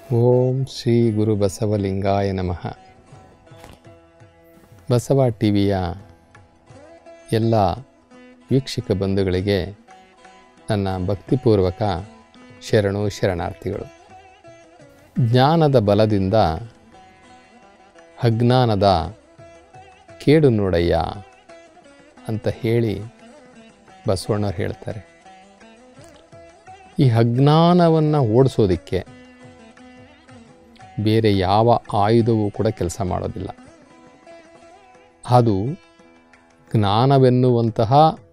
ಓಂ ಶ್ರೀ ಗುರು ಬಸವಲಿಂಗಾಯ ನಮಃ ಬಸವ ಟಿ ವಿಯ ಎಲ್ಲ ವೀಕ್ಷಕ ಬಂಧುಗಳಿಗೆ ನನ್ನ ಭಕ್ತಿಪೂರ್ವಕ ಶರಣು ಶರಣಾರ್ಥಿಗಳು ಜ್ಞಾನದ ಬಲದಿಂದ ಅಜ್ಞಾನದ ಕೇಡು ನೋಡಯ್ಯ ಅಂತ ಹೇಳಿ ಬಸವಣ್ಣವ್ರು ಹೇಳ್ತಾರೆ ಈ ಅಜ್ಞಾನವನ್ನು ಓಡಿಸೋದಕ್ಕೆ ಬೇರೆ ಯಾವ ಆಯುಧವೂ ಕೂಡ ಕೆಲಸ ಮಾಡೋದಿಲ್ಲ ಅದು ಜ್ಞಾನವೆನ್ನುವಂತಹ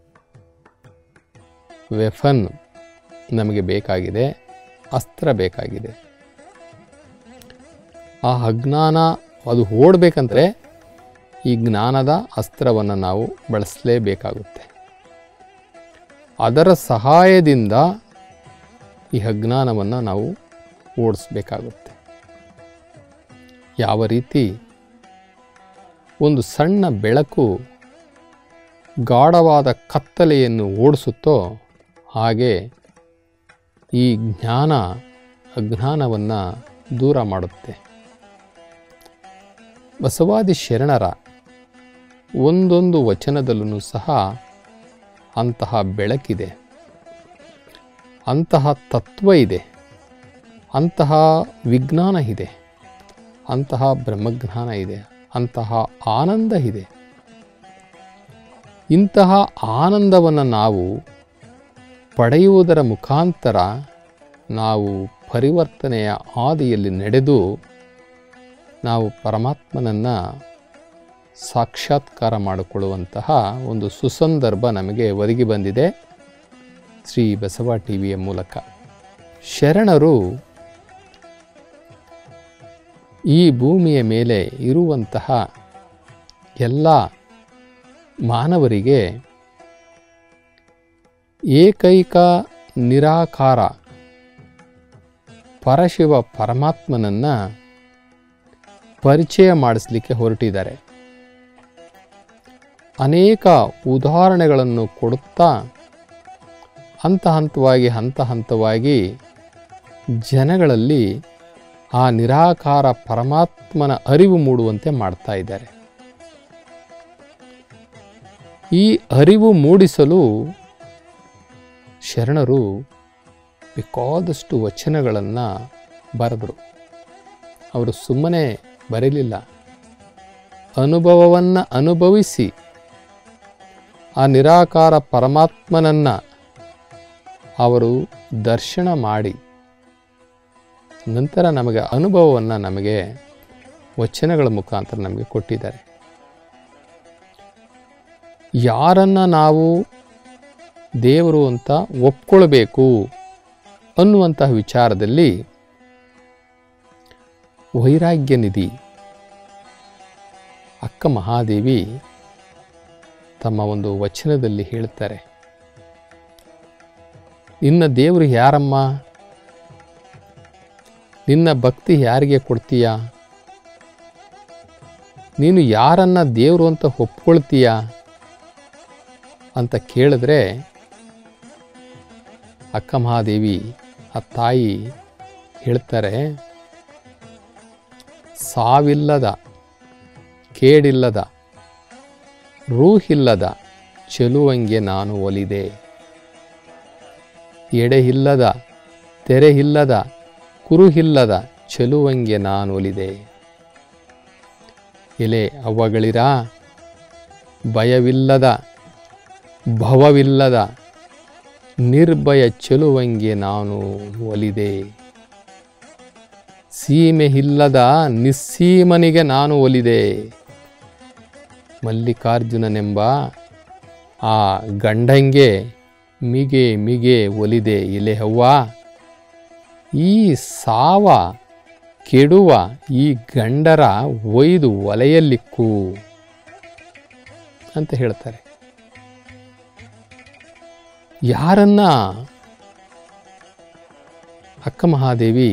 ವೆಫನ್ ನಮಗೆ ಬೇಕಾಗಿದೆ ಅಸ್ತ್ರ ಬೇಕಾಗಿದೆ ಆ ಅಜ್ಞಾನ ಅದು ಓಡಬೇಕಂದ್ರೆ ಈ ಜ್ಞಾನದ ಅಸ್ತ್ರವನ್ನು ನಾವು ಬಳಸಲೇಬೇಕಾಗುತ್ತೆ ಅದರ ಸಹಾಯದಿಂದ ಈ ಅಜ್ಞಾನವನ್ನು ನಾವು ಓಡಿಸ್ಬೇಕಾಗುತ್ತೆ ಯಾವ ರೀತಿ ಒಂದು ಸಣ್ಣ ಬೆಳಕು ಗಾಢವಾದ ಕತ್ತಲೆಯನ್ನು ಓಡಿಸುತ್ತೋ ಹಾಗೆ ಈ ಜ್ಞಾನ ಅಜ್ಞಾನವನ್ನು ದೂರ ಮಾಡುತ್ತೆ ಬಸವಾದಿ ಶರಣರ ಒಂದೊಂದು ವಚನದಲ್ಲೂ ಸಹ ಅಂತಹ ಬೆಳಕಿದೆ ಅಂತಹ ತತ್ವ ಇದೆ ಅಂತಹ ವಿಜ್ಞಾನ ಇದೆ ಅಂತಹ ಬ್ರಹ್ಮಜ್ಞಾನ ಇದೆ ಅಂತಹ ಆನಂದ ಇದೆ ಇಂತಹ ಆನಂದವನ್ನು ನಾವು ಪಡೆಯುವುದರ ಮುಖಾಂತರ ನಾವು ಪರಿವರ್ತನೆಯ ಹಾದಿಯಲ್ಲಿ ನಡೆದು ನಾವು ಪರಮಾತ್ಮನನ್ನು ಸಾಕ್ಷಾತ್ಕಾರ ಮಾಡಿಕೊಳ್ಳುವಂತಹ ಒಂದು ಸುಸಂದರ್ಭ ನಮಗೆ ಒದಗಿ ಬಂದಿದೆ ಶ್ರೀ ಬಸವ ಟಿ ವಿಯ ಮೂಲಕ ಶರಣರು ಈ ಭೂಮಿಯ ಮೇಲೆ ಇರುವಂತಹ ಎಲ್ಲ ಮಾನವರಿಗೆ ಏಕೈಕ ನಿರಾಕಾರ ಪರಶಿವ ಪರಮಾತ್ಮನನ್ನು ಪರಿಚಯ ಮಾಡಿಸ್ಲಿಕ್ಕೆ ಹೊರಟಿದ್ದಾರೆ ಅನೇಕ ಉದಾಹರಣೆಗಳನ್ನು ಕೊಡುತ್ತಾ ಹಂತ ಹಂತವಾಗಿ ಹಂತ ಹಂತವಾಗಿ ಜನಗಳಲ್ಲಿ ಆ ನಿರಾಕಾರ ಪರಮಾತ್ಮನ ಅರಿವು ಮೂಡುವಂತೆ ಮಾಡ್ತಾ ಇದ್ದಾರೆ ಈ ಅರಿವು ಮೂಡಿಸಲು ಶರಣರು ಬೇಕಾದಷ್ಟು ವಚನಗಳನ್ನು ಬರೆದರು ಅವರು ಸುಮ್ಮನೆ ಬರೀಲಿಲ್ಲ ಅನುಭವವನ್ನು ಅನುಭವಿಸಿ ಆ ನಿರಾಕಾರ ಪರಮಾತ್ಮನನ್ನು ಅವರು ದರ್ಶನ ಮಾಡಿ ನಂತರ ನಮಗೆ ಅನುಭವವನ್ನು ನಮಗೆ ವಚನಗಳ ಮುಖಾಂತರ ನಮಗೆ ಕೊಟ್ಟಿದ್ದಾರೆ ಯಾರನ್ನು ನಾವು ದೇವರು ಅಂತ ಒಪ್ಕೊಳ್ಬೇಕು ಅನ್ನುವಂತಹ ವಿಚಾರದಲ್ಲಿ ವೈರಾಗ್ಯ ನಿಧಿ ಅಕ್ಕ ಮಹಾದೇವಿ ತಮ್ಮ ಒಂದು ವಚನದಲ್ಲಿ ಹೇಳ್ತಾರೆ ನಿನ್ನ ದೇವರು ಯಾರಮ್ಮ ನಿನ್ನ ಭಕ್ತಿ ಯಾರಿಗೆ ಕೊಡ್ತೀಯ ನೀನು ಯಾರನ್ನ ದೇವರು ಅಂತ ಒಪ್ಕೊಳ್ತೀಯ ಅಂತ ಕೇಳಿದ್ರೆ ಅಕ್ಕ ಮಹಾದೇವಿ ಆ ತಾಯಿ ಹೇಳ್ತಾರೆ ಸಾವಿಲ್ಲದ ಕೇಡಿಲ್ಲದ ರೂಹಿಲ್ಲದ ಚೆಲುವಂಗೆ ನಾನು ಒಲಿದೆ ಎಡೆಯಿಲ್ಲದ ತೆರೆಯಿಲ್ಲದ ಕುರುಹಿಲ್ಲದ ಚೆಲುವಂಗೆ ನಾನು ಒಲಿದೆ ಎಲೆ ಅವ್ವಗಳಿರ ಭಯವಿಲ್ಲದ ಭವವಿಲ್ಲದ ನಿರ್ಭಯ ಚೆಲುವಂಗೆ ನಾನು ಒಲಿದೆ ಸೀಮೆ ಇಲ್ಲದ ನಿಸ್ಸೀಮನಿಗೆ ನಾನು ಒಲಿದೆ ಮಲ್ಲಿಕಾರ್ಜುನನೆಂಬ ಆ ಗಂಡಂಗೆ ಮಿಗೆ ಮಿಗೆ ಒಲಿದೆ ಎಲೆ ಹವ್ವ ಈ ಸಾವ ಕೆಡುವ ಈ ಗಂಡರ ಒಯ್ದು ಒಲೆಯಲ್ಲಿಕ್ಕು ಅಂತ ಹೇಳ್ತಾರೆ ಯಾರನ್ನ ಅಕ್ಕ ಮಹಾದೇವಿ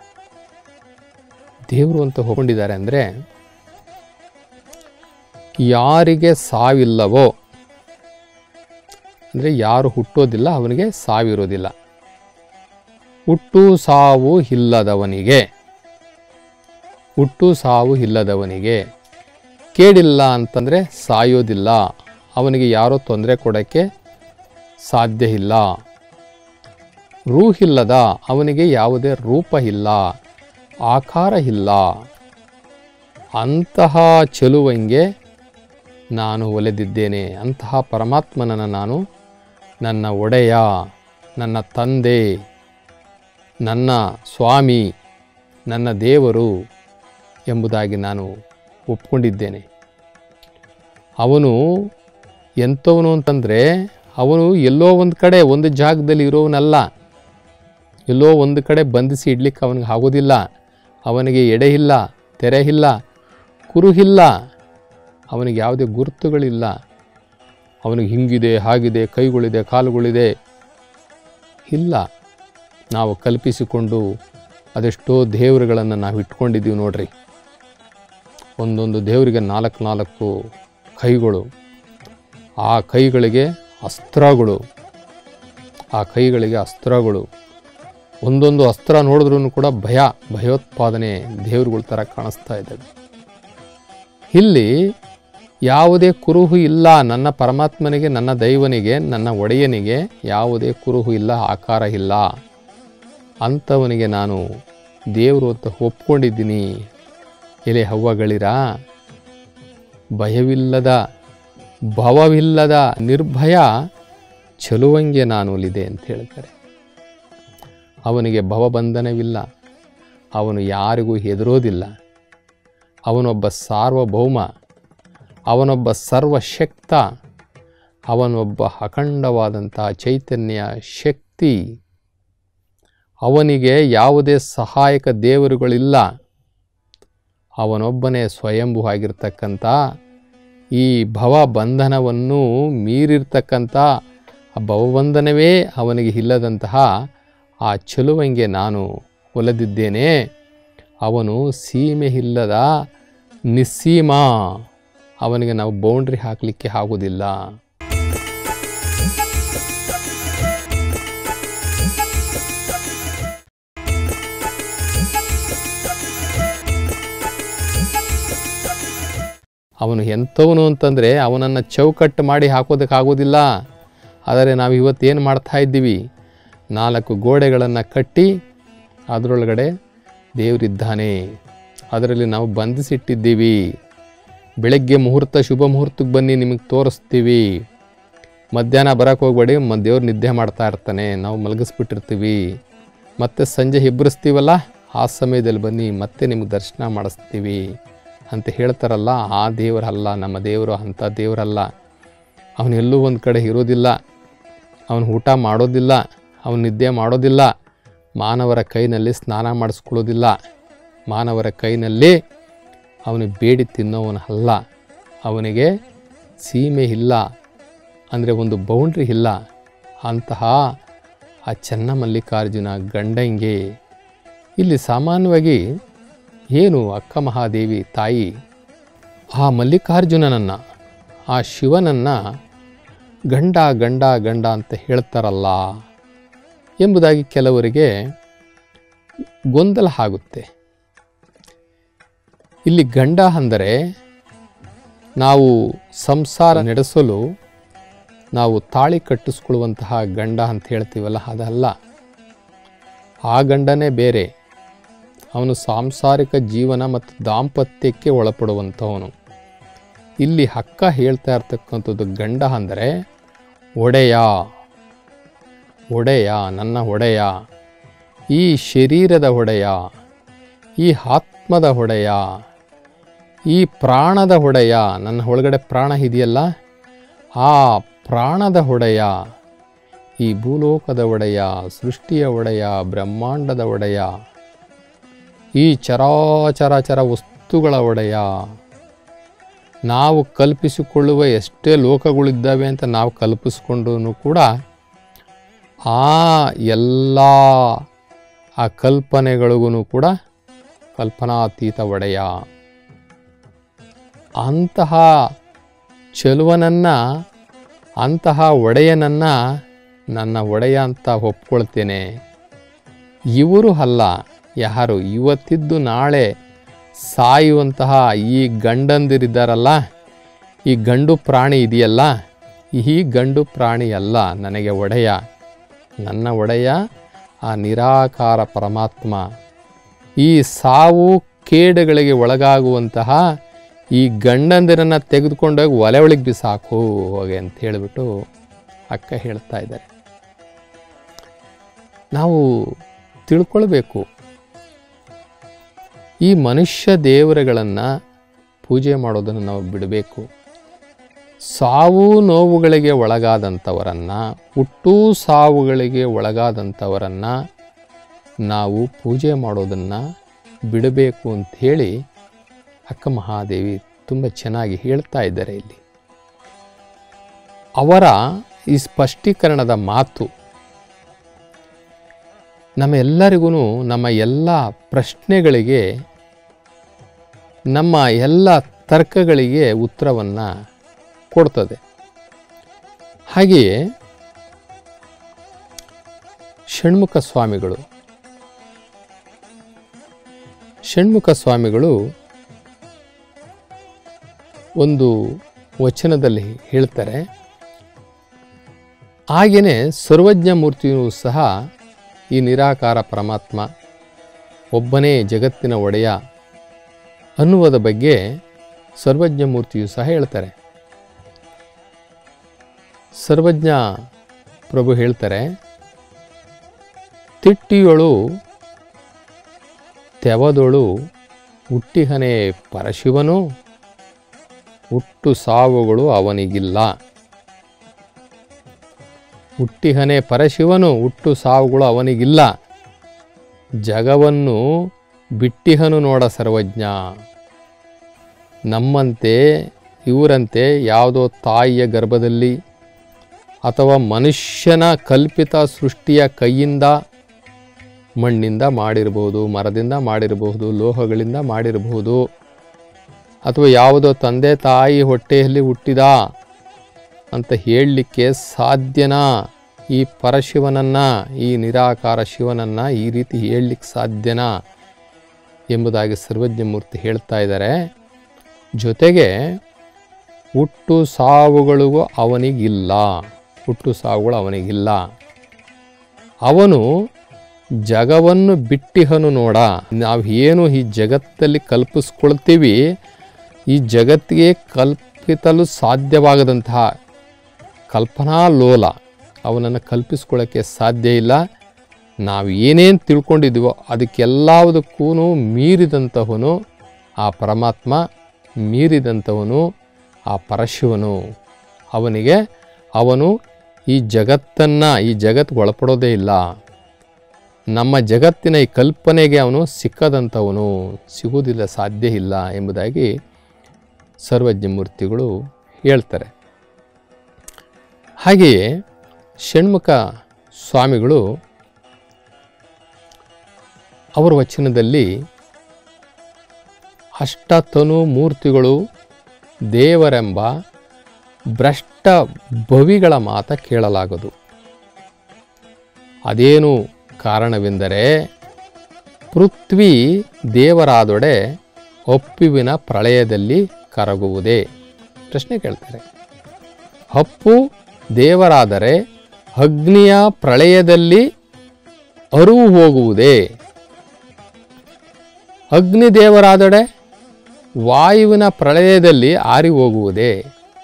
ದೇವರು ಅಂತ ಒಪ್ಕೊಂಡಿದ್ದಾರೆ ಅಂದರೆ ಯಾರಿಗೆ ಸಾವಿಲ್ಲವೋ ಅಂದರೆ ಯಾರು ಹುಟ್ಟೋದಿಲ್ಲ ಅವನಿಗೆ ಸಾವಿರೋದಿಲ್ಲ ಹುಟ್ಟು ಸಾವು ಇಲ್ಲದವನಿಗೆ ಹುಟ್ಟು ಸಾವು ಇಲ್ಲದವನಿಗೆ ಕೇಳಿಲ್ಲ ಅಂತಂದರೆ ಸಾಯೋದಿಲ್ಲ ಅವನಿಗೆ ಯಾರೋ ತೊಂದರೆ ಕೊಡೋಕ್ಕೆ ಸಾಧ್ಯ ಇಲ್ಲ ರೂಹಿಲ್ಲದ ಅವನಿಗೆ ಯಾವುದೇ ರೂಪ ಇಲ್ಲ ಆಕಾರ ಇಲ್ಲ ಅಂತಹ ಚೆಲುವಂಗೆ ನಾನು ಒಲೆದಿದ್ದೇನೆ ಅಂತಹ ಪರಮಾತ್ಮನನ್ನು ನಾನು ನನ್ನ ಒಡೆಯ ನನ್ನ ತಂದೆ ನನ್ನ ಸ್ವಾಮಿ ನನ್ನ ದೇವರು ಎಂಬುದಾಗಿ ನಾನು ಒಪ್ಕೊಂಡಿದ್ದೇನೆ ಅವನು ಎಂಥವನು ಅಂತಂದರೆ ಅವನು ಎಲ್ಲೋ ಒಂದು ಕಡೆ ಒಂದು ಜಾಗದಲ್ಲಿ ಇರೋವನಲ್ಲ ಎಲ್ಲೋ ಒಂದು ಕಡೆ ಬಂಧಿಸಿ ಇಡ್ಲಿಕ್ಕೆ ಅವನಿಗೆ ಆಗೋದಿಲ್ಲ ಅವನಿಗೆ ಎಡೆ ಇಲ್ಲ ತೆರೆ ಇಲ್ಲ ಕುರುಹಿಲ್ಲ ಅವನಿಗೆ ಯಾವುದೇ ಗುರುತುಗಳಿಲ್ಲ ಅವನಿಗೆ ಹಿಂಗಿದೆ ಹಾಗಿದೆ ಕೈಗಳಿದೆ ಕಾಲುಗಳಿದೆ ಇಲ್ಲ ನಾವು ಕಲ್ಪಿಸಿಕೊಂಡು ಅದೆಷ್ಟೋ ದೇವರುಗಳನ್ನು ನಾವು ಇಟ್ಕೊಂಡಿದ್ದೀವಿ ನೋಡ್ರಿ ಒಂದೊಂದು ದೇವರಿಗೆ ನಾಲ್ಕು ನಾಲ್ಕು ಕೈಗಳು ಆ ಕೈಗಳಿಗೆ ಅಸ್ತ್ರಗಳು ಆ ಕೈಗಳಿಗೆ ಅಸ್ತ್ರಗಳು ಒಂದೊಂದು ಅಸ್ತ್ರ ನೋಡಿದ್ರೂ ಕೂಡ ಭಯ ಭಯೋತ್ಪಾದನೆ ದೇವರುಗಳ ಥರ ಕಾಣಿಸ್ತಾ ಇದ್ದಾವೆ ಇಲ್ಲಿ ಯಾವುದೇ ಕುರುಹು ಇಲ್ಲ ನನ್ನ ಪರಮಾತ್ಮನಿಗೆ ನನ್ನ ದೈವನಿಗೆ ನನ್ನ ಒಡೆಯನಿಗೆ ಯಾವುದೇ ಕುರುಹು ಇಲ್ಲ ಆಕಾರ ಇಲ್ಲ ಅಂಥವನಿಗೆ ನಾನು ದೇವರು ಅಂತ ಒಪ್ಕೊಂಡಿದ್ದೀನಿ ಎಲೆ ಹವ್ವಗಳಿರ ಭಯವಿಲ್ಲದ ಭವವಿಲ್ಲದ ನಿರ್ಭಯ ಚಲುವಂಗೆ ನಾನು ಒಲಿದೆ ಅಂತ ಹೇಳ್ತಾರೆ ಅವನಿಗೆ ಭವಬಂಧನವಿಲ್ಲ ಅವನು ಯಾರಿಗೂ ಹೆದರೋದಿಲ್ಲ ಅವನೊಬ್ಬ ಸಾರ್ವಭೌಮ ಅವನೊಬ್ಬ ಸರ್ವಶಕ್ತ ಅವನೊಬ್ಬ ಅಖಂಡವಾದಂಥ ಚೈತನ್ಯ ಶಕ್ತಿ ಅವನಿಗೆ ಯಾವುದೇ ಸಹಾಯಕ ದೇವರುಗಳಿಲ್ಲ ಅವನೊಬ್ಬನೇ ಸ್ವಯಂಭೂ ಆಗಿರ್ತಕ್ಕಂಥ ಈ ಭವ ಬಂಧನವನ್ನು ಮೀರಿರ್ತಕ್ಕಂಥ ಆ ಭವಬಂಧನವೇ ಅವನಿಗೆ ಇಲ್ಲದಂತಹ ಆ ಚೆಲುವಂಗೆ ನಾನು ಒಲೆದಿದ್ದೇನೆ ಅವನು ಸೀಮೆ ಇಲ್ಲದ ನಿಸ್ಸೀಮ ಅವನಿಗೆ ನಾವು ಬೌಂಡ್ರಿ ಹಾಕಲಿಕ್ಕೆ ಆಗೋದಿಲ್ಲ ಅವನು ಎಂಥವನು ಅಂತಂದರೆ ಅವನನ್ನು ಚೌಕಟ್ಟು ಮಾಡಿ ಹಾಕೋದಕ್ಕಾಗೋದಿಲ್ಲ ಆದರೆ ನಾವು ಇವತ್ತೇನು ಮಾಡ್ತಾ ಇದ್ದೀವಿ ನಾಲ್ಕು ಗೋಡೆಗಳನ್ನು ಕಟ್ಟಿ ಅದರೊಳಗಡೆ ದೇವರಿದ್ದಾನೆ ಅದರಲ್ಲಿ ನಾವು ಬಂಧಿಸಿಟ್ಟಿದ್ದೀವಿ ಬೆಳಗ್ಗೆ ಮುಹೂರ್ತ ಶುಭ ಮುಹೂರ್ತಕ್ಕೆ ಬನ್ನಿ ನಿಮಗೆ ತೋರಿಸ್ತೀವಿ ಮಧ್ಯಾಹ್ನ ಬರೋಕ್ಕೆ ಹೋಗ್ಬೇಡಿ ಮ ದೇವ್ರು ನಿದ್ದೆ ಮಾಡ್ತಾ ಇರ್ತಾನೆ ನಾವು ಮಲಗಿಸ್ಬಿಟ್ಟಿರ್ತೀವಿ ಮತ್ತೆ ಸಂಜೆ ಹೆಬ್ಬರಿಸ್ತೀವಲ್ಲ ಆ ಸಮಯದಲ್ಲಿ ಬನ್ನಿ ಮತ್ತೆ ನಿಮ್ಗೆ ದರ್ಶನ ಮಾಡಿಸ್ತೀವಿ ಅಂತ ಹೇಳ್ತಾರಲ್ಲ ಆ ದೇವರಲ್ಲ ನಮ್ಮ ದೇವರು ಅಂಥ ದೇವರಲ್ಲ ಅವನು ಎಲ್ಲೂ ಒಂದು ಕಡೆ ಇರೋದಿಲ್ಲ ಅವನು ಊಟ ಮಾಡೋದಿಲ್ಲ ಅವನು ನಿದ್ದೆ ಮಾಡೋದಿಲ್ಲ ಮಾನವರ ಕೈನಲ್ಲಿ ಸ್ನಾನ ಮಾಡಿಸ್ಕೊಳ್ಳೋದಿಲ್ಲ ಮಾನವರ ಕೈನಲ್ಲಿ ಅವನು ಬೇಡಿ ತಿನ್ನೋವನಲ್ಲ ಅವನಿಗೆ ಸೀಮೆ ಇಲ್ಲ ಅಂದರೆ ಒಂದು ಬೌಂಡ್ರಿ ಇಲ್ಲ ಅಂತಹ ಆ ಚೆನ್ನಮಲ್ಲಿಕಾರ್ಜುನ ಗಂಡಂಗೆ ಇಲ್ಲಿ ಸಾಮಾನ್ಯವಾಗಿ ಏನು ಅಕ್ಕ ಮಹಾದೇವಿ ತಾಯಿ ಆ ಮಲ್ಲಿಕಾರ್ಜುನನನ್ನು ಆ ಶಿವನನ್ನು ಗಂಡ ಗಂಡ ಗಂಡ ಅಂತ ಹೇಳ್ತಾರಲ್ಲ ಎಂಬುದಾಗಿ ಕೆಲವರಿಗೆ ಗೊಂದಲ ಆಗುತ್ತೆ ಇಲ್ಲಿ ಗಂಡ ಅಂದರೆ ನಾವು ಸಂಸಾರ ನಡೆಸಲು ನಾವು ತಾಳಿ ಕಟ್ಟಿಸ್ಕೊಳ್ಳುವಂತಹ ಗಂಡ ಅಂತ ಹೇಳ್ತೀವಲ್ಲ ಅದಲ್ಲ ಆ ಗಂಡನೇ ಬೇರೆ ಅವನು ಸಾಂಸಾರಿಕ ಜೀವನ ಮತ್ತು ದಾಂಪತ್ಯಕ್ಕೆ ಒಳಪಡುವಂಥವನು ಇಲ್ಲಿ ಹಕ್ಕ ಹೇಳ್ತಾ ಇರ್ತಕ್ಕಂಥದ್ದು ಗಂಡ ಅಂದರೆ ಒಡೆಯ ಒಡೆಯ ನನ್ನ ಒಡೆಯ ಈ ಶರೀರದ ಒಡೆಯ ಈ ಆತ್ಮದ ಒಡೆಯ ಈ ಪ್ರಾಣದ ಒಡೆಯ ನನ್ನ ಒಳಗಡೆ ಪ್ರಾಣ ಇದೆಯಲ್ಲ ಆ ಪ್ರಾಣದ ಒಡೆಯ ಈ ಭೂಲೋಕದ ಒಡೆಯ ಸೃಷ್ಟಿಯ ಒಡೆಯ ಬ್ರಹ್ಮಾಂಡದ ಒಡೆಯ ಈ ಚರಾಚರಾಚರ ವಸ್ತುಗಳ ಒಡೆಯ ನಾವು ಕಲ್ಪಿಸಿಕೊಳ್ಳುವ ಎಷ್ಟೇ ಲೋಕಗಳಿದ್ದಾವೆ ಅಂತ ನಾವು ಕಲ್ಪಿಸ್ಕೊಂಡ್ರೂ ಕೂಡ ಆ ಎಲ್ಲ ಆ ಕಲ್ಪನೆಗಳಿಗೂ ಕೂಡ ಕಲ್ಪನಾತೀತ ಒಡೆಯ ಅಂತಹ ಚೆಲುವನನ್ನು ಅಂತಹ ಒಡೆಯನನ್ನು ನನ್ನ ಒಡೆಯ ಅಂತ ಒಪ್ಕೊಳ್ತೇನೆ ಇವರು ಅಲ್ಲ ಯಾರು ಇವತ್ತಿದ್ದು ನಾಳೆ ಸಾಯುವಂತಹ ಈ ಗಂಡಂದಿರಿದ್ದಾರಲ್ಲ ಈ ಗಂಡು ಪ್ರಾಣಿ ಇದೆಯಲ್ಲ ಈ ಗಂಡು ಪ್ರಾಣಿ ಅಲ್ಲ ನನಗೆ ಒಡೆಯ ನನ್ನ ಒಡೆಯ ಆ ನಿರಾಕಾರ ಪರಮಾತ್ಮ ಈ ಸಾವು ಕೇಡುಗಳಿಗೆ ಒಳಗಾಗುವಂತಹ ಈ ಗಂಡಂದಿರನ್ನು ತೆಗೆದುಕೊಂಡೋಗಿ ಒಲೆ ಒಳಗೆ ಬಿಸಾಕು ಹೋಗೆ ಅಂತ ಹೇಳಿಬಿಟ್ಟು ಅಕ್ಕ ಹೇಳ್ತಾ ಇದ್ದಾರೆ ನಾವು ತಿಳ್ಕೊಳ್ಬೇಕು ಈ ಮನುಷ್ಯ ದೇವರುಗಳನ್ನು ಪೂಜೆ ಮಾಡೋದನ್ನು ನಾವು ಬಿಡಬೇಕು ಸಾವು ನೋವುಗಳಿಗೆ ಒಳಗಾದಂಥವರನ್ನು ಹುಟ್ಟು ಸಾವುಗಳಿಗೆ ಒಳಗಾದಂಥವರನ್ನು ನಾವು ಪೂಜೆ ಮಾಡೋದನ್ನು ಬಿಡಬೇಕು ಅಂಥೇಳಿ ಅಕ್ಕ ಮಹಾದೇವಿ ತುಂಬ ಚೆನ್ನಾಗಿ ಹೇಳ್ತಾ ಇದ್ದಾರೆ ಇಲ್ಲಿ ಅವರ ಈ ಸ್ಪಷ್ಟೀಕರಣದ ಮಾತು ನಮ್ಮೆಲ್ಲರಿಗೂ ನಮ್ಮ ಎಲ್ಲ ಪ್ರಶ್ನೆಗಳಿಗೆ ನಮ್ಮ ಎಲ್ಲ ತರ್ಕಗಳಿಗೆ ಉತ್ತರವನ್ನು ಕೊಡ್ತದೆ ಹಾಗೆಯೇ ಷಣ್ಮುಖ ಸ್ವಾಮಿಗಳು ಷಣ್ಮುಖ ಸ್ವಾಮಿಗಳು ಒಂದು ವಚನದಲ್ಲಿ ಹೇಳ್ತಾರೆ ಹಾಗೆಯೇ ಸರ್ವಜ್ಞ ಮೂರ್ತಿಯೂ ಸಹ ಈ ನಿರಾಕಾರ ಪರಮಾತ್ಮ ಒಬ್ಬನೇ ಜಗತ್ತಿನ ಒಡೆಯ ಅನ್ನುವುದ ಬಗ್ಗೆ ಸರ್ವಜ್ಞ ಮೂರ್ತಿಯು ಸಹ ಹೇಳ್ತಾರೆ ಸರ್ವಜ್ಞ ಪ್ರಭು ಹೇಳ್ತಾರೆ ತಿಟ್ಟಿಯೊಳು ತೆವದೊಳು ಹುಟ್ಟಿಹನೆ ಪರಶಿವನು ಹುಟ್ಟು ಸಾವುಗಳು ಅವನಿಗಿಲ್ಲ ಹುಟ್ಟಿಹನೆ ಪರಶಿವನು ಹುಟ್ಟು ಸಾವುಗಳು ಅವನಿಗಿಲ್ಲ ಜಗವನ್ನು ಬಿಟ್ಟಿಹನು ನೋಡ ಸರ್ವಜ್ಞ ನಮ್ಮಂತೆ ಇವರಂತೆ ಯಾವುದೋ ತಾಯಿಯ ಗರ್ಭದಲ್ಲಿ ಅಥವಾ ಮನುಷ್ಯನ ಕಲ್ಪಿತ ಸೃಷ್ಟಿಯ ಕೈಯಿಂದ ಮಣ್ಣಿಂದ ಮಾಡಿರಬಹುದು ಮರದಿಂದ ಮಾಡಿರಬಹುದು ಲೋಹಗಳಿಂದ ಮಾಡಿರಬಹುದು ಅಥವಾ ಯಾವುದೋ ತಂದೆ ತಾಯಿ ಹೊಟ್ಟೆಯಲ್ಲಿ ಹುಟ್ಟಿದ ಅಂತ ಹೇಳಲಿಕ್ಕೆ ಸಾಧ್ಯನಾ ಈ ಪರಶಿವನನ್ನು ಈ ನಿರಾಕಾರ ಶಿವನನ್ನು ಈ ರೀತಿ ಹೇಳಲಿಕ್ಕೆ ಸಾಧ್ಯನಾ ಎಂಬುದಾಗಿ ಸರ್ವಜ್ಞ ಮೂರ್ತಿ ಹೇಳ್ತಾ ಇದ್ದಾರೆ ಜೊತೆಗೆ ಹುಟ್ಟು ಸಾವುಗಳಿಗೂ ಅವನಿಗಿಲ್ಲ ಹುಟ್ಟು ಸಾವುಗಳು ಅವನಿಗಿಲ್ಲ ಅವನು ಜಗವನ್ನು ಬಿಟ್ಟಿಹನು ನೋಡ ನಾವು ಏನು ಈ ಜಗತ್ತಲ್ಲಿ ಕಲ್ಪಿಸ್ಕೊಳ್ತೀವಿ ಈ ಜಗತ್ತಿಗೆ ಕಲ್ಪಿಸಲು ಸಾಧ್ಯವಾಗದಂತಹ ಕಲ್ಪನಾ ಲೋಲ ಅವನನ್ನು ಕಲ್ಪಿಸ್ಕೊಳ್ಳೋಕ್ಕೆ ಸಾಧ್ಯ ಇಲ್ಲ ನಾವು ಏನೇನು ತಿಳ್ಕೊಂಡಿದ್ದೀವೋ ಅದಕ್ಕೆಲ್ಲದಕ್ಕೂ ಮೀರಿದಂತಹವನು ಆ ಪರಮಾತ್ಮ ಮೀರಿದಂಥವನು ಆ ಪರಶಿವನು ಅವನಿಗೆ ಅವನು ಈ ಜಗತ್ತನ್ನು ಈ ಜಗತ್ತು ಒಳಪಡೋದೇ ಇಲ್ಲ ನಮ್ಮ ಜಗತ್ತಿನ ಈ ಕಲ್ಪನೆಗೆ ಅವನು ಸಿಕ್ಕದಂಥವನು ಸಿಗುವುದಿಲ್ಲ ಸಾಧ್ಯ ಇಲ್ಲ ಎಂಬುದಾಗಿ ಸರ್ವಜ್ಞ ಮೂರ್ತಿಗಳು ಹೇಳ್ತಾರೆ ಹಾಗೆಯೇ ಷಣ್ಮುಖ ಸ್ವಾಮಿಗಳು ಅವರ ವಚನದಲ್ಲಿ ಅಷ್ಟತನು ಮೂರ್ತಿಗಳು ದೇವರೆಂಬ ಭ್ರಷ್ಟ ಭವಿಗಳ ಮಾತ ಕೇಳಲಾಗದು ಅದೇನು ಕಾರಣವೆಂದರೆ ಪೃಥ್ವಿ ದೇವರಾದೊಡೆ ಅಪ್ಪುವಿನ ಪ್ರಳಯದಲ್ಲಿ ಕರಗುವುದೇ ಪ್ರಶ್ನೆ ಕೇಳ್ತಾರೆ ಅಪ್ಪು ದೇವರಾದರೆ ಅಗ್ನಿಯ ಪ್ರಳಯದಲ್ಲಿ ಅರಿವು ಹೋಗುವುದೇ ಅಗ್ನಿ ದೇವರಾದೊಡೆ ವಾಯುವಿನ ಪ್ರಳಯದಲ್ಲಿ ಆರಿ ಹೋಗುವುದೇ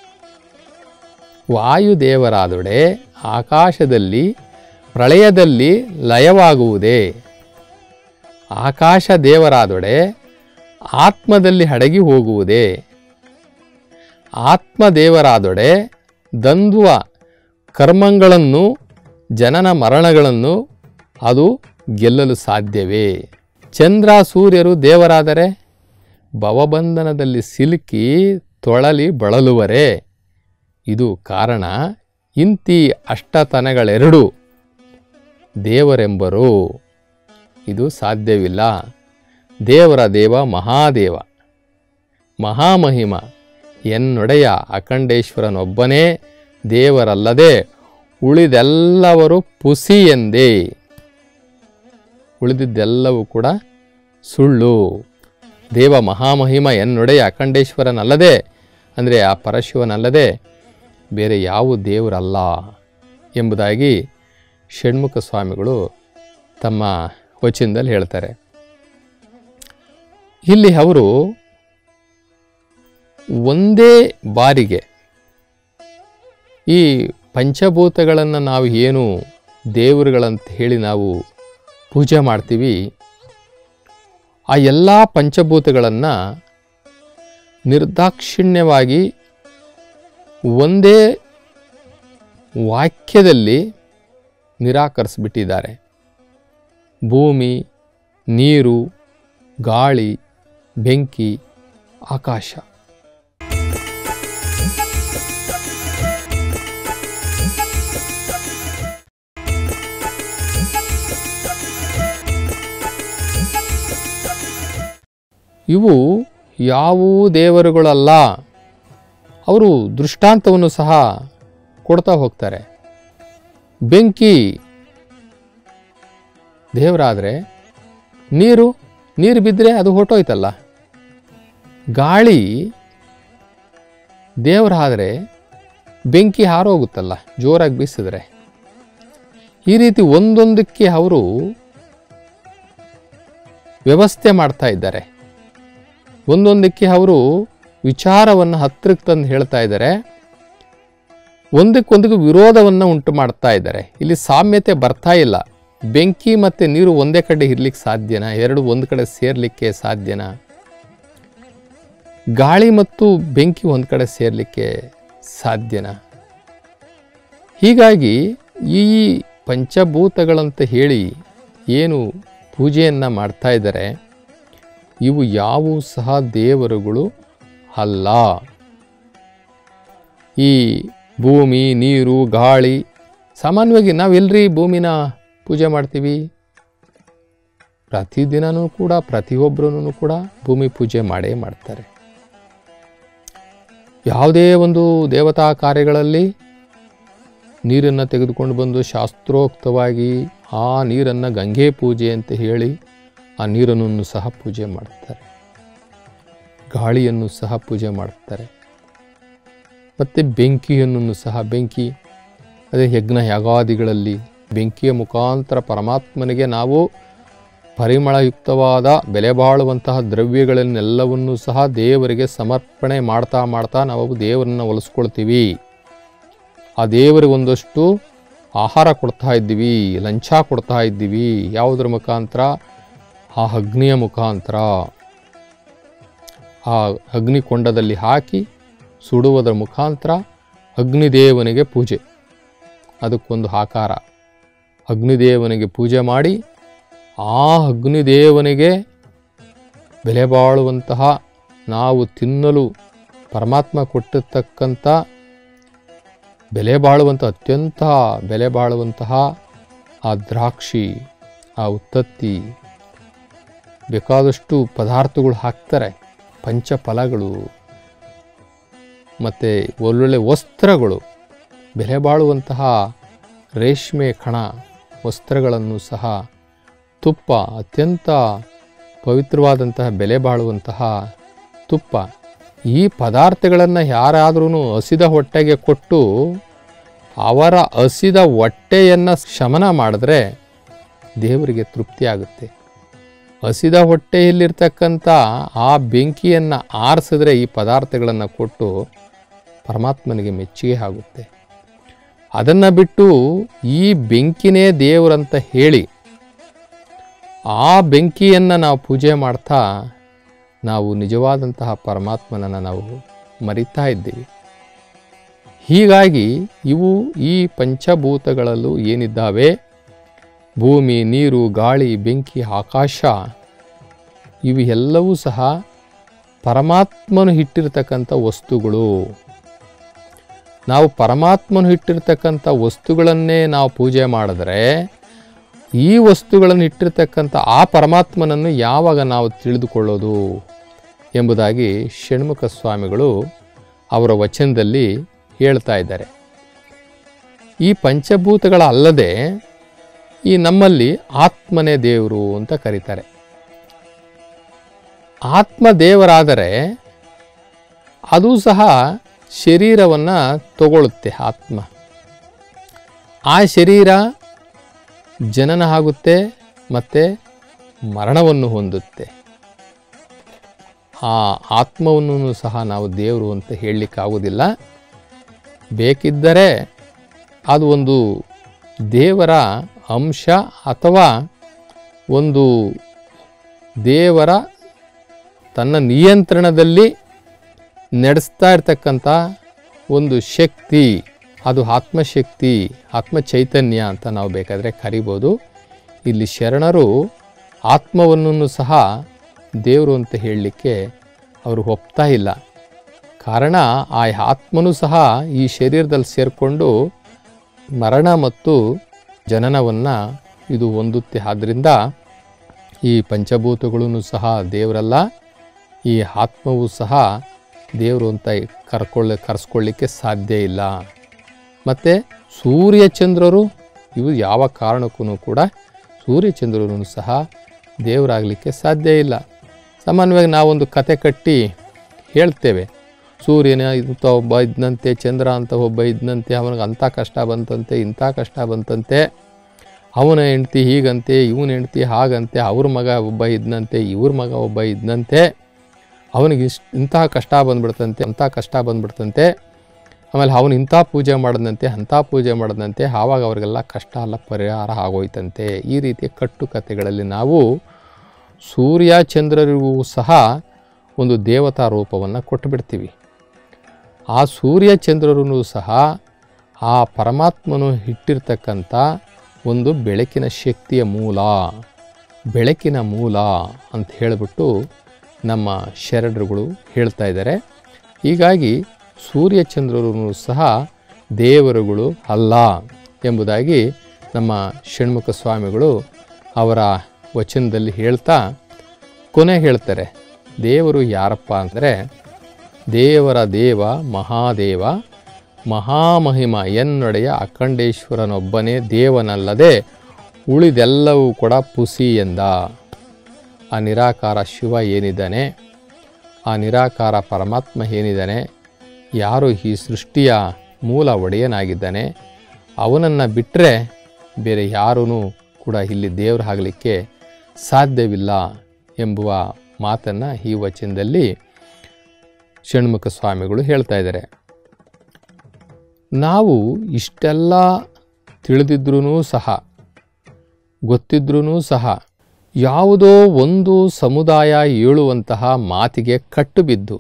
ವಾಯುದೇವರಾದೊಡೆ ಆಕಾಶದಲ್ಲಿ ಪ್ರಳಯದಲ್ಲಿ ಲಯವಾಗುವುದೇ ಆಕಾಶ ದೇವರಾದೊಡೆ ಆತ್ಮದಲ್ಲಿ ಅಡಗಿ ಹೋಗುವುದೇ ಆತ್ಮದೇವರಾದೊಡೆ ದ್ವಂದ್ವ ಕರ್ಮಗಳನ್ನು ಜನನ ಮರಣಗಳನ್ನು ಅದು ಗೆಲ್ಲಲು ಸಾಧ್ಯವೇ ಚಂದ್ರ ಸೂರ್ಯರು ದೇವರಾದರೆ ಭವಬಂಧನದಲ್ಲಿ ಸಿಲುಕಿ ತೊಳಲಿ ಬಳಲುವರೆ ಇದು ಕಾರಣ ಇಂತಿ ಅಷ್ಟತನಗಳೆರಡು ದೇವರೆಂಬರು ಇದು ಸಾಧ್ಯವಿಲ್ಲ ದೇವರ ದೇವ ಮಹಾದೇವ ಮಹಾಮಹಿಮ ಎನ್ನೊಡೆಯ ಅಖಂಡೇಶ್ವರನೊಬ್ಬನೇ ದೇವರಲ್ಲದೆ ಉಳಿದೆಲ್ಲವರು ಪುಸಿ ಎಂದೇ ಉಳಿದಿದ್ದೆಲ್ಲವೂ ಕೂಡ ಸುಳ್ಳು ದೇವ ಮಹಾಮಹಿಮ ಎನ್ನೊಡೆಯ ಅಖಂಡೇಶ್ವರನಲ್ಲದೆ ಅಂದರೆ ಆ ಪರಶಿವನಲ್ಲದೆ ಬೇರೆ ಯಾವ ದೇವರಲ್ಲ ಎಂಬುದಾಗಿ ಷಣ್ಮುಖ ಸ್ವಾಮಿಗಳು ತಮ್ಮ ವಚನದಲ್ಲಿ ಹೇಳ್ತಾರೆ ಇಲ್ಲಿ ಅವರು ಒಂದೇ ಬಾರಿಗೆ ಈ ಪಂಚಭೂತಗಳನ್ನು ನಾವು ಏನು ದೇವರುಗಳಂತ ಹೇಳಿ ನಾವು ಪೂಜೆ ಮಾಡ್ತೀವಿ ಆ ಎಲ್ಲ ಪಂಚಭೂತಗಳನ್ನು ನಿರ್ದಾಕ್ಷಿಣ್ಯವಾಗಿ ಒಂದೇ ವಾಕ್ಯದಲ್ಲಿ ನಿರಾಕರಿಸಿಬಿಟ್ಟಿದ್ದಾರೆ ಭೂಮಿ ನೀರು ಗಾಳಿ ಬೆಂಕಿ ಆಕಾಶ ಇವು ಯಾವುವು ದೇವರುಗಳಲ್ಲ ಅವರು ದೃಷ್ಟಾಂತವನ್ನು ಸಹ ಕೊಡ್ತಾ ಹೋಗ್ತಾರೆ ಬೆಂಕಿ ದೇವರಾದರೆ ನೀರು ನೀರು ಬಿದ್ದರೆ ಅದು ಹೊಟ್ಟೋಯ್ತಲ್ಲ ಗಾಳಿ ದೇವರಾದರೆ ಬೆಂಕಿ ಹಾರೋಗುತ್ತಲ್ಲ ಜೋರಾಗಿ ಬೀಸಿದ್ರೆ ಈ ರೀತಿ ಒಂದೊಂದಕ್ಕೆ ಅವರು ವ್ಯವಸ್ಥೆ ಮಾಡ್ತಾ ಇದ್ದಾರೆ ಒಂದೊಂದಕ್ಕೆ ಅವರು ವಿಚಾರವನ್ನು ಹತ್ತಿರಕ್ಕೆ ತಂದು ಹೇಳ್ತಾ ಇದ್ದಾರೆ ಒಂದಕ್ಕೊಂದಕ್ಕೆ ವಿರೋಧವನ್ನು ಉಂಟು ಮಾಡ್ತಾ ಇದ್ದಾರೆ ಇಲ್ಲಿ ಸಾಮ್ಯತೆ ಬರ್ತಾ ಇಲ್ಲ ಬೆಂಕಿ ಮತ್ತು ನೀರು ಒಂದೇ ಕಡೆ ಇರ್ಲಿಕ್ಕೆ ಸಾಧ್ಯನಾ ಎರಡು ಒಂದು ಕಡೆ ಸೇರ್ಲಿಕ್ಕೆ ಸಾಧ್ಯನಾ ಗಾಳಿ ಮತ್ತು ಬೆಂಕಿ ಒಂದು ಕಡೆ ಸೇರ್ಲಿಕ್ಕೆ ಸಾಧ್ಯನಾ ಹೀಗಾಗಿ ಈ ಪಂಚಭೂತಗಳಂತ ಹೇಳಿ ಏನು ಪೂಜೆಯನ್ನು ಮಾಡ್ತಾ ಇದ್ದಾರೆ ಇವು ಯಾವುವು ಸಹ ದೇವರುಗಳು ಅಲ್ಲ ಈ ಭೂಮಿ ನೀರು ಗಾಳಿ ಸಾಮಾನ್ಯವಾಗಿ ನಾವೆಲ್ಲರಿ ಭೂಮಿನ ಪೂಜೆ ಮಾಡ್ತೀವಿ ಪ್ರತಿದಿನನೂ ಕೂಡ ಪ್ರತಿಯೊಬ್ಬರೂ ಕೂಡ ಭೂಮಿ ಪೂಜೆ ಮಾಡೇ ಮಾಡ್ತಾರೆ ಯಾವುದೇ ಒಂದು ದೇವತಾ ಕಾರ್ಯಗಳಲ್ಲಿ ನೀರನ್ನು ತೆಗೆದುಕೊಂಡು ಬಂದು ಶಾಸ್ತ್ರೋಕ್ತವಾಗಿ ಆ ನೀರನ್ನು ಗಂಗೆ ಪೂಜೆ ಅಂತ ಹೇಳಿ ಆ ನೀರನ್ನು ಸಹ ಪೂಜೆ ಮಾಡ್ತಾರೆ ಗಾಳಿಯನ್ನು ಸಹ ಪೂಜೆ ಮಾಡ್ತಾರೆ ಮತ್ತು ಬೆಂಕಿಯನ್ನು ಸಹ ಬೆಂಕಿ ಅದೇ ಯಜ್ಞ ಯಾಗಾದಿಗಳಲ್ಲಿ ಬೆಂಕಿಯ ಮುಖಾಂತರ ಪರಮಾತ್ಮನಿಗೆ ನಾವು ಪರಿಮಳಯುಕ್ತವಾದ ಬೆಲೆ ಬಾಳುವಂತಹ ದ್ರವ್ಯಗಳನ್ನೆಲ್ಲವನ್ನೂ ಸಹ ದೇವರಿಗೆ ಸಮರ್ಪಣೆ ಮಾಡ್ತಾ ಮಾಡ್ತಾ ನಾವು ದೇವರನ್ನು ಒಲಿಸ್ಕೊಳ್ತೀವಿ ಆ ದೇವರಿಗೆ ಒಂದಷ್ಟು ಆಹಾರ ಕೊಡ್ತಾ ಇದ್ದೀವಿ ಲಂಚ ಕೊಡ್ತಾ ಇದ್ದೀವಿ ಯಾವುದರ ಮುಖಾಂತರ ಆ ಅಗ್ನಿಯ ಮುಖಾಂತರ ಆ ಅಗ್ನಿಕೊಂಡದಲ್ಲಿ ಹಾಕಿ ಸುಡುವುದರ ಮುಖಾಂತರ ಅಗ್ನಿದೇವನಿಗೆ ಪೂಜೆ ಅದಕ್ಕೊಂದು ಆಕಾರ ಅಗ್ನಿದೇವನಿಗೆ ಪೂಜೆ ಮಾಡಿ ಆ ಅಗ್ನಿದೇವನಿಗೆ ಬೆಲೆ ಬಾಳುವಂತಹ ನಾವು ತಿನ್ನಲು ಪರಮಾತ್ಮ ಕೊಟ್ಟಿರ್ತಕ್ಕಂಥ ಬೆಲೆ ಬಾಳುವಂಥ ಅತ್ಯಂತ ಬೆಲೆ ಬಾಳುವಂತಹ ಆ ದ್ರಾಕ್ಷಿ ಆ ಉತ್ತತ್ತಿ ಬೇಕಾದಷ್ಟು ಪದಾರ್ಥಗಳು ಹಾಕ್ತಾರೆ ಪಂಚಫಲಗಳು ಮತ್ತು ಒಳ್ಳೊಳ್ಳೆ ವಸ್ತ್ರಗಳು ಬೆಲೆ ಬಾಳುವಂತಹ ರೇಷ್ಮೆ ಕಣ ವಸ್ತ್ರಗಳನ್ನು ಸಹ ತುಪ್ಪ ಅತ್ಯಂತ ಪವಿತ್ರವಾದಂತಹ ಬೆಲೆ ಬಾಳುವಂತಹ ತುಪ್ಪ ಈ ಪದಾರ್ಥಗಳನ್ನು ಯಾರಾದ್ರೂ ಹಸಿದ ಹೊಟ್ಟೆಗೆ ಕೊಟ್ಟು ಅವರ ಹಸಿದ ಹೊಟ್ಟೆಯನ್ನು ಶಮನ ಮಾಡಿದ್ರೆ ದೇವರಿಗೆ ತೃಪ್ತಿ ಆಗುತ್ತೆ ಹಸಿದ ಹೊಟ್ಟೆಯಲ್ಲಿರ್ತಕ್ಕಂಥ ಆ ಬೆಂಕಿಯನ್ನು ಆರಿಸಿದ್ರೆ ಈ ಪದಾರ್ಥಗಳನ್ನು ಕೊಟ್ಟು ಪರಮಾತ್ಮನಿಗೆ ಮೆಚ್ಚುಗೆ ಆಗುತ್ತೆ ಅದನ್ನು ಬಿಟ್ಟು ಈ ಬೆಂಕಿನೇ ದೇವರಂತ ಹೇಳಿ ಆ ಬೆಂಕಿಯನ್ನು ನಾವು ಪೂಜೆ ಮಾಡ್ತಾ ನಾವು ನಿಜವಾದಂತಹ ಪರಮಾತ್ಮನನ್ನು ನಾವು ಮರಿತಾ ಇದ್ದೀವಿ ಹೀಗಾಗಿ ಇವು ಈ ಪಂಚಭೂತಗಳಲ್ಲೂ ಏನಿದ್ದಾವೆ ಭೂಮಿ ನೀರು ಗಾಳಿ ಬೆಂಕಿ ಆಕಾಶ ಇವು ಎಲ್ಲವೂ ಸಹ ಪರಮಾತ್ಮನು ಇಟ್ಟಿರ್ತಕ್ಕಂಥ ವಸ್ತುಗಳು ನಾವು ಪರಮಾತ್ಮನು ಇಟ್ಟಿರ್ತಕ್ಕಂಥ ವಸ್ತುಗಳನ್ನೇ ನಾವು ಪೂಜೆ ಮಾಡಿದ್ರೆ ಈ ವಸ್ತುಗಳನ್ನು ಇಟ್ಟಿರ್ತಕ್ಕಂಥ ಆ ಪರಮಾತ್ಮನನ್ನು ಯಾವಾಗ ನಾವು ತಿಳಿದುಕೊಳ್ಳೋದು ಎಂಬುದಾಗಿ ಷಣ್ಮುಖ ಸ್ವಾಮಿಗಳು ಅವರ ವಚನದಲ್ಲಿ ಹೇಳ್ತಾ ಇದ್ದಾರೆ ಈ ಪಂಚಭೂತಗಳ ಅಲ್ಲದೆ ಈ ನಮ್ಮಲ್ಲಿ ಆತ್ಮನೇ ದೇವರು ಅಂತ ಕರೀತಾರೆ ಆತ್ಮ ದೇವರಾದರೆ ಅದು ಸಹ ಶರೀರವನ್ನು ತಗೊಳ್ಳುತ್ತೆ ಆತ್ಮ ಆ ಶರೀರ ಜನನ ಆಗುತ್ತೆ ಮತ್ತು ಮರಣವನ್ನು ಹೊಂದುತ್ತೆ ಆ ಆತ್ಮವನ್ನು ಸಹ ನಾವು ದೇವರು ಅಂತ ಹೇಳಲಿಕ್ಕಾಗೋದಿಲ್ಲ ಬೇಕಿದ್ದರೆ ಅದು ಒಂದು ದೇವರ ಅಂಶ ಅಥವಾ ಒಂದು ದೇವರ ತನ್ನ ನಿಯಂತ್ರಣದಲ್ಲಿ ನಡೆಸ್ತಾ ಇರ್ತಕ್ಕಂಥ ಒಂದು ಶಕ್ತಿ ಅದು ಆತ್ಮಶಕ್ತಿ ಆತ್ಮ ಚೈತನ್ಯ ಅಂತ ನಾವು ಬೇಕಾದರೆ ಕರಿಬೋದು ಇಲ್ಲಿ ಶರಣರು ಆತ್ಮವನ್ನು ಸಹ ದೇವರು ಅಂತ ಹೇಳಲಿಕ್ಕೆ ಅವರು ಒಪ್ತಾ ಇಲ್ಲ ಕಾರಣ ಆ ಆತ್ಮನೂ ಸಹ ಈ ಶರೀರದಲ್ಲಿ ಸೇರಿಕೊಂಡು ಮರಣ ಮತ್ತು ಜನನವನ್ನು ಇದು ಹೊಂದುತ್ತೆ ಆದ್ದರಿಂದ ಈ ಪಂಚಭೂತಗಳೂ ಸಹ ದೇವರಲ್ಲ ಈ ಆತ್ಮವು ಸಹ ದೇವರು ಅಂತ ಕರ್ಕೊಳ್ಳ ಕರೆಸ್ಕೊಳ್ಳಿಕ್ಕೆ ಸಾಧ್ಯ ಇಲ್ಲ ಮತ್ತು ಸೂರ್ಯಚಂದ್ರರು ಇವು ಯಾವ ಕಾರಣಕ್ಕೂ ಕೂಡ ಸೂರ್ಯಚಂದ್ರರು ಸಹ ದೇವರಾಗಲಿಕ್ಕೆ ಸಾಧ್ಯ ಇಲ್ಲ ಸಾಮಾನ್ಯವಾಗಿ ನಾವೊಂದು ಕತೆ ಕಟ್ಟಿ ಹೇಳ್ತೇವೆ ಸೂರ್ಯನ ಇಂಥ ಒಬ್ಬ ಇದ್ದಂತೆ ಚಂದ್ರ ಅಂತ ಒಬ್ಬ ಇದ್ದಂತೆ ಅವನಿಗೆ ಅಂಥ ಕಷ್ಟ ಬಂತಂತೆ ಇಂಥ ಕಷ್ಟ ಬಂತಂತೆ ಅವನ ಹೆಂಡ್ತಿ ಹೀಗಂತೆ ಇವನ ಹೆಂಡ್ತಿ ಹಾಗಂತೆ ಅವ್ರ ಮಗ ಒಬ್ಬ ಇದ್ದಂತೆ ಇವ್ರ ಮಗ ಒಬ್ಬ ಇದ್ದಂತೆ ಅವನಿಗೆ ಇಷ್ಟು ಇಂತಹ ಕಷ್ಟ ಬಂದ್ಬಿಡ್ತಂತೆ ಅಂಥ ಕಷ್ಟ ಬಂದ್ಬಿಡ್ತಂತೆ ಆಮೇಲೆ ಅವನು ಇಂಥ ಪೂಜೆ ಮಾಡಿದಂತೆ ಅಂಥ ಪೂಜೆ ಮಾಡಿದಂತೆ ಆವಾಗ ಅವರಿಗೆಲ್ಲ ಕಷ್ಟ ಎಲ್ಲ ಪರಿಹಾರ ಆಗೋಯ್ತಂತೆ ಈ ರೀತಿಯ ಕಟ್ಟುಕತೆಗಳಲ್ಲಿ ನಾವು ಸೂರ್ಯ ಚಂದ್ರರಿಗೂ ಸಹ ಒಂದು ದೇವತಾ ರೂಪವನ್ನು ಕೊಟ್ಟುಬಿಡ್ತೀವಿ ಆ ಸೂರ್ಯ ಚಂದ್ರರೂ ಸಹ ಆ ಪರಮಾತ್ಮನು ಇಟ್ಟಿರ್ತಕ್ಕಂಥ ಒಂದು ಬೆಳಕಿನ ಶಕ್ತಿಯ ಮೂಲ ಬೆಳಕಿನ ಮೂಲ ಅಂತ ಹೇಳಿಬಿಟ್ಟು ನಮ್ಮ ಶರಣರುಗಳು ಹೇಳ್ತಾ ಇದ್ದಾರೆ ಹೀಗಾಗಿ ಸೂರ್ಯಚಂದ್ರರು ಸಹ ದೇವರುಗಳು ಅಲ್ಲ ಎಂಬುದಾಗಿ ನಮ್ಮ ಷಣ್ಮುಖ ಸ್ವಾಮಿಗಳು ಅವರ ವಚನದಲ್ಲಿ ಹೇಳ್ತಾ ಕೊನೆ ಹೇಳ್ತಾರೆ ದೇವರು ಯಾರಪ್ಪ ಅಂದರೆ ದೇವರ ದೇವ ಮಹಾದೇವ ಮಹಾಮಹಿಮ ಎನ್ನೊಡೆಯ ಅಖಂಡೇಶ್ವರನೊಬ್ಬನೇ ದೇವನಲ್ಲದೆ ಉಳಿದೆಲ್ಲವೂ ಕೂಡ ಪುಸಿ ಎಂದ ಆ ನಿರಾಕಾರ ಶಿವ ಏನಿದ್ದಾನೆ ಆ ನಿರಾಕಾರ ಪರಮಾತ್ಮ ಏನಿದ್ದಾನೆ ಯಾರು ಈ ಸೃಷ್ಟಿಯ ಮೂಲ ಒಡೆಯನಾಗಿದ್ದಾನೆ ಅವನನ್ನು ಬಿಟ್ಟರೆ ಬೇರೆ ಯಾರೂ ಕೂಡ ಇಲ್ಲಿ ದೇವರಾಗಲಿಕ್ಕೆ ಸಾಧ್ಯವಿಲ್ಲ ಎಂಬುವ ಮಾತನ್ನು ಈ ವಚನದಲ್ಲಿ ಷಣ್ಮುಖ ಸ್ವಾಮಿಗಳು ಹೇಳ್ತಾ ಇದ್ದಾರೆ ನಾವು ಇಷ್ಟೆಲ್ಲ ತಿಳಿದಿದ್ರೂ ಸಹ ಗೊತ್ತಿದ್ರೂ ಸಹ ಯಾವುದೋ ಒಂದು ಸಮುದಾಯ ಹೇಳುವಂತಹ ಮಾತಿಗೆ ಕಟ್ಟು ಬಿದ್ದು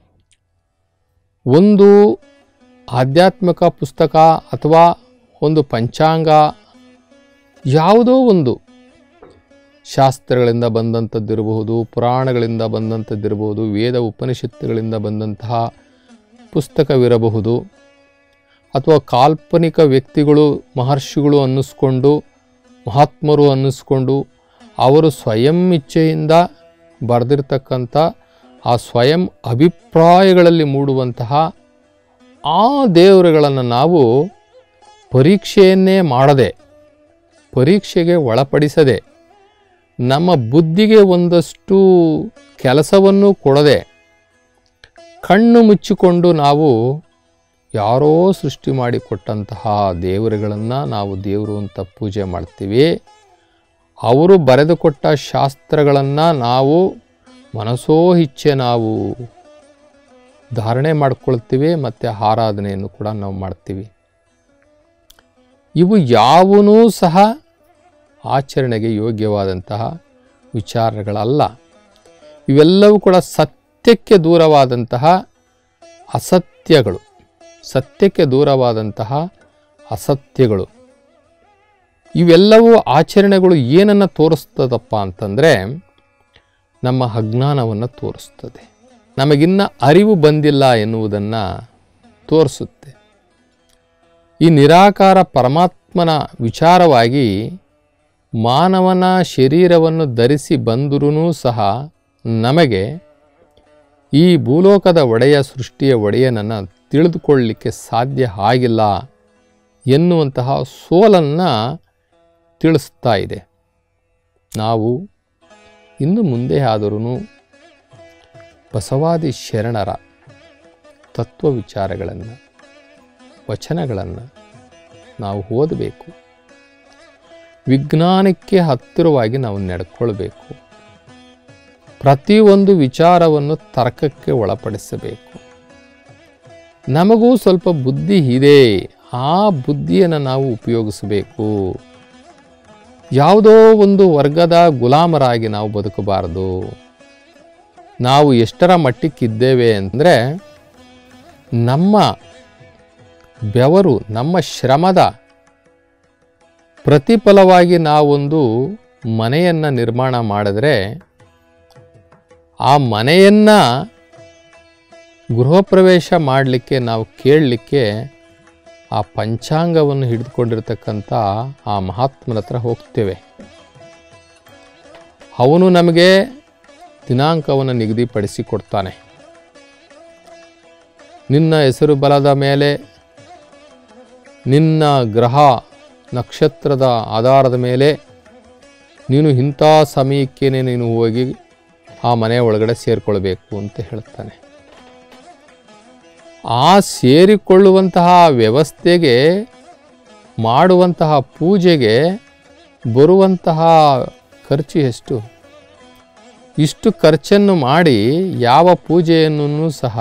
ಒಂದು ಆಧ್ಯಾತ್ಮಿಕ ಪುಸ್ತಕ ಅಥವಾ ಒಂದು ಪಂಚಾಂಗ ಯಾವುದೋ ಒಂದು ಶಾಸ್ತ್ರಗಳಿಂದ ಬಂದಂಥದ್ದಿರಬಹುದು ಪುರಾಣಗಳಿಂದ ಬಂದಂಥದ್ದಿರಬಹುದು ವೇದ ಉಪನಿಷತ್ತುಗಳಿಂದ ಬಂದಂತಹ ಪುಸ್ತಕವಿರಬಹುದು ಅಥವಾ ಕಾಲ್ಪನಿಕ ವ್ಯಕ್ತಿಗಳು ಮಹರ್ಷಿಗಳು ಅನ್ನಿಸ್ಕೊಂಡು ಮಹಾತ್ಮರು ಅನ್ನಿಸ್ಕೊಂಡು ಅವರು ಸ್ವಯಂ ಇಚ್ಛೆಯಿಂದ ಬರೆದಿರ್ತಕ್ಕಂಥ ಆ ಸ್ವಯಂ ಅಭಿಪ್ರಾಯಗಳಲ್ಲಿ ಮೂಡುವಂತಹ ಆ ದೇವರುಗಳನ್ನು ನಾವು ಪರೀಕ್ಷೆಯನ್ನೇ ಮಾಡದೆ ಪರೀಕ್ಷೆಗೆ ಒಳಪಡಿಸದೆ ನಮ್ಮ ಬುದ್ಧಿಗೆ ಒಂದಷ್ಟು ಕೆಲಸವನ್ನು ಕೊಡದೆ ಕಣ್ಣು ಮುಚ್ಚಿಕೊಂಡು ನಾವು ಯಾರೋ ಸೃಷ್ಟಿ ಮಾಡಿಕೊಟ್ಟಂತಹ ದೇವರುಗಳನ್ನು ನಾವು ದೇವರು ಅಂತ ಪೂಜೆ ಮಾಡ್ತೀವಿ ಅವರು ಬರೆದುಕೊಟ್ಟ ಶಾಸ್ತ್ರಗಳನ್ನು ನಾವು ಮನಸೋ ಇಚ್ಛೆ ನಾವು ಧಾರಣೆ ಮಾಡ್ಕೊಳ್ತೀವಿ ಮತ್ತು ಆರಾಧನೆಯನ್ನು ಕೂಡ ನಾವು ಮಾಡ್ತೀವಿ ಇವು ಯಾವೂ ಸಹ ಆಚರಣೆಗೆ ಯೋಗ್ಯವಾದಂತಹ ವಿಚಾರಗಳಲ್ಲ ಇವೆಲ್ಲವೂ ಕೂಡ ಸತ್ಯಕ್ಕೆ ದೂರವಾದಂತಹ ಅಸತ್ಯಗಳು ಸತ್ಯಕ್ಕೆ ದೂರವಾದಂತಹ ಅಸತ್ಯಗಳು ಇವೆಲ್ಲವೂ ಆಚರಣೆಗಳು ಏನನ್ನು ತೋರಿಸ್ತದಪ್ಪ ಅಂತಂದರೆ ನಮ್ಮ ಅಜ್ಞಾನವನ್ನು ತೋರಿಸ್ತದೆ ನಮಗಿನ್ನ ಅರಿವು ಬಂದಿಲ್ಲ ಎನ್ನುವುದನ್ನು ತೋರಿಸುತ್ತೆ ಈ ನಿರಾಕಾರ ಪರಮಾತ್ಮನ ವಿಚಾರವಾಗಿ ಮಾನವನ ಶರೀರವನ್ನು ಧರಿಸಿ ಬಂದರೂ ಸಹ ನಮಗೆ ಈ ಭೂಲೋಕದ ಒಡೆಯ ಸೃಷ್ಟಿಯ ಒಡೆಯನನ್ನು ತಿಳಿದುಕೊಳ್ಳಲಿಕ್ಕೆ ಸಾಧ್ಯ ಆಗಿಲ್ಲ ಎನ್ನುವಂತಹ ಸೋಲನ್ನು ತಿಳಿಸ್ತಾ ಇದೆ ನಾವು ಇನ್ನು ಮುಂದೆ ಆದರೂ ಬಸವಾದಿ ಶರಣರ ತತ್ವ ವಿಚಾರಗಳನ್ನು ವಚನಗಳನ್ನು ನಾವು ಓದಬೇಕು ವಿಜ್ಞಾನಕ್ಕೆ ಹತ್ತಿರವಾಗಿ ನಾವು ನಡ್ಕೊಳ್ಬೇಕು ಪ್ರತಿಯೊಂದು ವಿಚಾರವನ್ನು ತರ್ಕಕ್ಕೆ ಒಳಪಡಿಸಬೇಕು ನಮಗೂ ಸ್ವಲ್ಪ ಬುದ್ಧಿ ಇದೆ ಆ ಬುದ್ಧಿಯನ್ನು ನಾವು ಉಪಯೋಗಿಸಬೇಕು ಯಾವುದೋ ಒಂದು ವರ್ಗದ ಗುಲಾಮರಾಗಿ ನಾವು ಬದುಕಬಾರದು ನಾವು ಎಷ್ಟರ ಮಟ್ಟಕ್ಕಿದ್ದೇವೆ ಅಂದರೆ ನಮ್ಮ ಬೆವರು ನಮ್ಮ ಶ್ರಮದ ಪ್ರತಿಫಲವಾಗಿ ನಾವೊಂದು ಮನೆಯನ್ನು ನಿರ್ಮಾಣ ಮಾಡಿದ್ರೆ ಆ ಮನೆಯನ್ನು ಗೃಹ ಪ್ರವೇಶ ಮಾಡಲಿಕ್ಕೆ ನಾವು ಕೇಳಲಿಕ್ಕೆ ಆ ಪಂಚಾಂಗವನ್ನು ಹಿಡಿದುಕೊಂಡಿರ್ತಕ್ಕಂಥ ಆ ಮಹಾತ್ಮನ ಹತ್ರ ಹೋಗ್ತೇವೆ ಅವನು ನಮಗೆ ದಿನಾಂಕವನ್ನು ನಿಗದಿಪಡಿಸಿ ಕೊಡ್ತಾನೆ ನಿನ್ನ ಹೆಸರು ಬಲದ ಮೇಲೆ ನಿನ್ನ ಗ್ರಹ ನಕ್ಷತ್ರದ ಆಧಾರದ ಮೇಲೆ ನೀನು ಇಂಥ ಸಮಯಕ್ಕೆ ನೀನು ಹೋಗಿ ಆ ಮನೆ ಒಳಗಡೆ ಸೇರಿಕೊಳ್ಬೇಕು ಅಂತ ಹೇಳ್ತಾನೆ ಆ ಸೇರಿಕೊಳ್ಳುವಂತಹ ವ್ಯವಸ್ಥೆಗೆ ಮಾಡುವಂತಹ ಪೂಜೆಗೆ ಬರುವಂತಹ ಖರ್ಚು ಎಷ್ಟು ಇಷ್ಟು ಖರ್ಚನ್ನು ಮಾಡಿ ಯಾವ ಪೂಜೆಯನ್ನು ಸಹ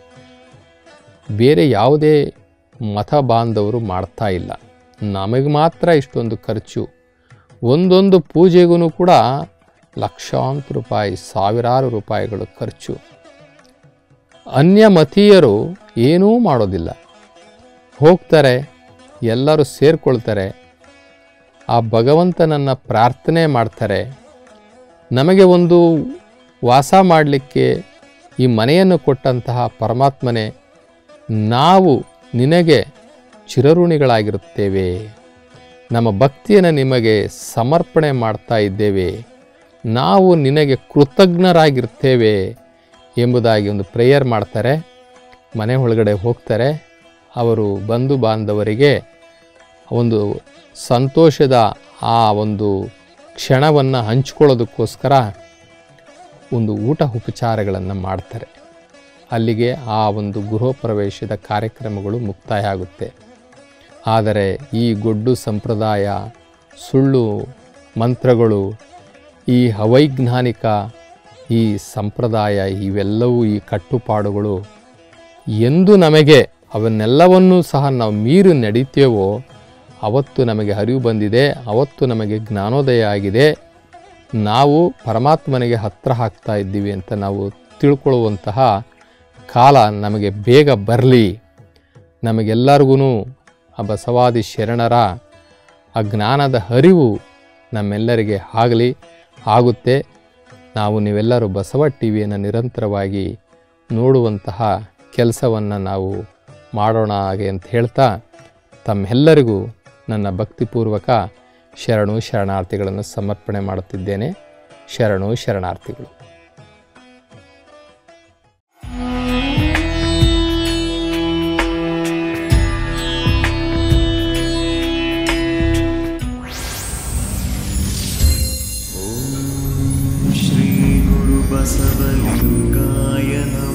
ಬೇರೆ ಯಾವುದೇ ಮತ ಬಾಂಧವರು ಮಾಡ್ತಾ ಇಲ್ಲ ನಮಗೆ ಮಾತ್ರ ಇಷ್ಟೊಂದು ಖರ್ಚು ಒಂದೊಂದು ಪೂಜೆಗೂ ಕೂಡ ಲಕ್ಷಾಂತರ ರೂಪಾಯಿ ಸಾವಿರಾರು ರೂಪಾಯಿಗಳು ಖರ್ಚು ಅನ್ಯಮತೀಯರು ಏನೂ ಮಾಡೋದಿಲ್ಲ ಹೋಗ್ತಾರೆ ಎಲ್ಲರೂ ಸೇರಿಕೊಳ್ತಾರೆ ಆ ಭಗವಂತನನ್ನು ಪ್ರಾರ್ಥನೆ ಮಾಡ್ತಾರೆ ನಮಗೆ ಒಂದು ವಾಸ ಮಾಡಲಿಕ್ಕೆ ಈ ಮನೆಯನ್ನು ಕೊಟ್ಟಂತಹ ಪರಮಾತ್ಮನೇ ನಾವು ನಿನಗೆ ಚಿರಋಣಿಗಳಾಗಿರುತ್ತೇವೆ ನಮ್ಮ ಭಕ್ತಿಯನ್ನು ನಿಮಗೆ ಸಮರ್ಪಣೆ ಮಾಡ್ತಾ ಇದ್ದೇವೆ ನಾವು ನಿನಗೆ ಕೃತಜ್ಞರಾಗಿರ್ತೇವೆ ಎಂಬುದಾಗಿ ಒಂದು ಪ್ರೇಯರ್ ಮಾಡ್ತಾರೆ ಮನೆ ಒಳಗಡೆ ಹೋಗ್ತಾರೆ ಅವರು ಬಂಧು ಬಾಂಧವರಿಗೆ ಒಂದು ಸಂತೋಷದ ಆ ಒಂದು ಕ್ಷಣವನ್ನು ಹಂಚ್ಕೊಳ್ಳೋದಕ್ಕೋಸ್ಕರ ಒಂದು ಊಟ ಉಪಚಾರಗಳನ್ನು ಮಾಡ್ತಾರೆ ಅಲ್ಲಿಗೆ ಆ ಒಂದು ಗೃಹ ಪ್ರವೇಶದ ಕಾರ್ಯಕ್ರಮಗಳು ಮುಕ್ತಾಯ ಆಗುತ್ತೆ ಆದರೆ ಈ ಗೊಡ್ಡು ಸಂಪ್ರದಾಯ ಸುಳ್ಳು ಮಂತ್ರಗಳು ಈ ಅವೈಜ್ಞಾನಿಕ ಈ ಸಂಪ್ರದಾಯ ಇವೆಲ್ಲವೂ ಈ ಕಟ್ಟುಪಾಡುಗಳು ಎಂದು ನಮಗೆ ಅವನ್ನೆಲ್ಲವನ್ನೂ ಸಹ ನಾವು ಮೀರಿ ನಡೀತೇವೋ ಅವತ್ತು ನಮಗೆ ಅರಿವು ಬಂದಿದೆ ಅವತ್ತು ನಮಗೆ ಜ್ಞಾನೋದಯ ಆಗಿದೆ ನಾವು ಪರಮಾತ್ಮನಿಗೆ ಹತ್ತಿರ ಆಗ್ತಾ ಇದ್ದೀವಿ ಅಂತ ನಾವು ತಿಳ್ಕೊಳ್ಳುವಂತಹ ಕಾಲ ನಮಗೆ ಬೇಗ ಬರಲಿ ನಮಗೆಲ್ಲರಿಗೂ ಆ ಬಸವಾದಿ ಶರಣರ ಆ ಜ್ಞಾನದ ಅರಿವು ನಮ್ಮೆಲ್ಲರಿಗೆ ಆಗಲಿ ಆಗುತ್ತೆ ನಾವು ನೀವೆಲ್ಲರೂ ಬಸವ ಟಿ ವಿಯನ್ನು ನಿರಂತರವಾಗಿ ನೋಡುವಂತಹ ಕೆಲಸವನ್ನು ನಾವು ಮಾಡೋಣ ಹಾಗೆ ಅಂತ ಹೇಳ್ತಾ ತಮ್ಮೆಲ್ಲರಿಗೂ ನನ್ನ ಭಕ್ತಿಪೂರ್ವಕ ಶರಣು ಶರಣಾರ್ಥಿಗಳನ್ನು ಸಮರ್ಪಣೆ ಮಾಡುತ್ತಿದ್ದೇನೆ ಶರಣು ಶರಣಾರ್ಥಿಗಳು श्रीगुरुबसवलिङ्गाय नमः